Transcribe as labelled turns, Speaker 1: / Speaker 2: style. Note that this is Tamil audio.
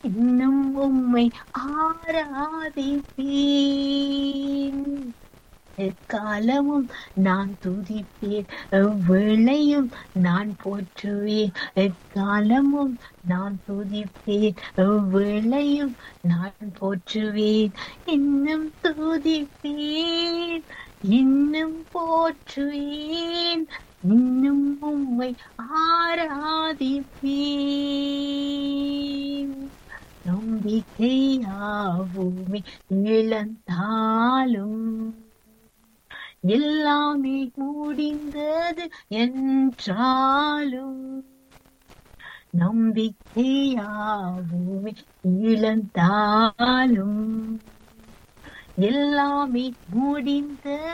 Speaker 1: இன்னும் உம்மை ஆராதிப்பேன் எக்காலமும் நான் துதிப்பேன் எவ்வேளையும் நான் போற்றுவேன் எக்காலமும் நான் துதிப்பேன் எவ்வேளையும் நான் போற்றுவேன் இன்னும் துதிப்பேன் இன்னும் போற்றுவேன் இன்னும் உம்மை ஆராதிப்பேன் நம்பிக்கையாவுமே இழந்தாலும் எல்லாமே முடிந்தது என்றாலும் நம்பிக்கையாவுமே இழந்தாலும் எல்லாமே முடிந்த